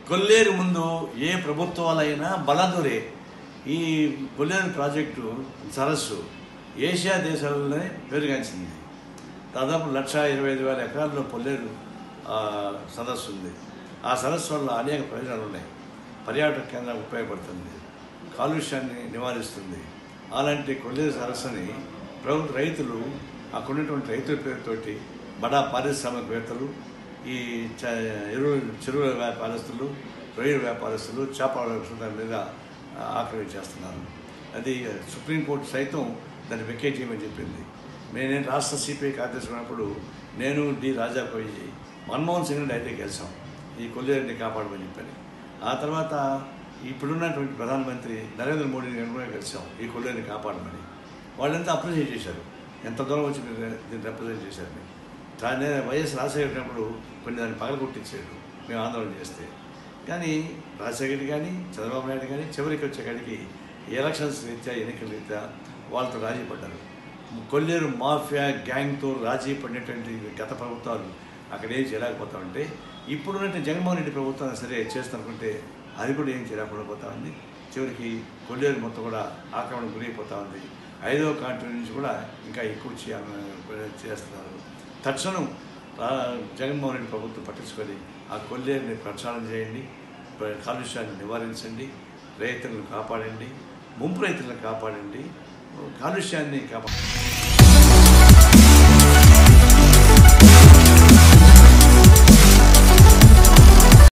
కొల్లేరు ముందు ఏ ప్రభుత్వాలైనా బలదురే ఈ కొల్లేరు ప్రాజెక్టు సరస్సు ఏషియా దేశాలలోనే పేరుగాంచింది దాదాపు లక్ష ఇరవై ఐదు వేల ఎకరాల్లో పొల్లేరు ఆ, సదస్సు ఉంది ఆ సదస్సు వల్ల అనేక ప్రయోజనాలు ఉన్నాయి పర్యాటక కేంద్రం ఉపయోగపడుతుంది కాలుష్యాన్ని నివారిస్తుంది అలాంటి కొల్లేరు సరస్సుని ప్రభుత్వ రైతులు అక్కడ ఉన్నటువంటి రైతుల పేరుతోటి బడా పారిశ్రామికవేత్తలు ఈ చ ఎరువు చెరువుల వ్యాపారస్తులు రొయ్యల వ్యాపారస్తులు చేపల వ్యాపారస్తుల మీద ఆ, ఆక్రమించేస్తున్నారు అది సుప్రీంకోర్టు సైతం దాన్ని వెకేట్ చేయమని చెప్పింది నేను రాష్ట్ర సిపిఐ కార్యదర్శి ఉన్నప్పుడు నేను డి రాజా పోయి మన్మోహన్ సింగ్ డైరెక్ట్గా గెలిచాం ఈ కొల్లేరుని కాపాడమని చెప్పని ఆ తర్వాత ఇప్పుడున్నటువంటి ప్రధానమంత్రి నరేంద్ర మోడీని నేను కూడా కలిసాం ఈ కొల్లేరుని కాపాడమని వాళ్ళంతా అప్రిషియేట్ చేశారు ఎంత దూరం వచ్చి మీరు దీన్ని రిప్రజెంట్ చేశారు మీరు కానీ వైఎస్ రాజశేఖర్ కొన్ని దాన్ని పగలగొట్టించాడు మేము ఆందోళన చేస్తే కానీ రాజశేఖర్ కానీ చంద్రబాబు నాయుడు కానీ చివరికి వచ్చేకాడికి ఎలక్షన్స్ రీత్యా ఎన్నికల రీత్యా వాళ్ళతో రాజీ పడ్డారు కొల్లేరు మాఫియా గ్యాంగ్తో రాజీ పడినటువంటి గత ప్రభుత్వాలు అక్కడ ఏం చేయలేకపోతా ఉంటే ఇప్పుడున్నటువంటి జగన్మోహన్ రెడ్డి ప్రభుత్వం సరే చేస్తానుకుంటే అది కూడా ఏం చేయలేకుండా పోతా ఉంది చివరికి కొల్లేరు మొత్తం కూడా ఆక్రమణ గురైపోతా ఉంది ఐదవ కాంట్రీ నుంచి కూడా ఇంకా ఎక్కువ చేయాలని చేస్తున్నారు తక్షణం ఆ, జగన్మోహన్ రెడ్డి ప్రభుత్వం పట్టించుకొని ఆ కొల్లేరుని ప్రక్షాళన చేయండి ప్ర- కాలుష్యాన్ని నివారించండి రైతులను కాపాడండి ముంపు రైతులను కాపాడండి కాలుష్యాన్ని కాపాడండి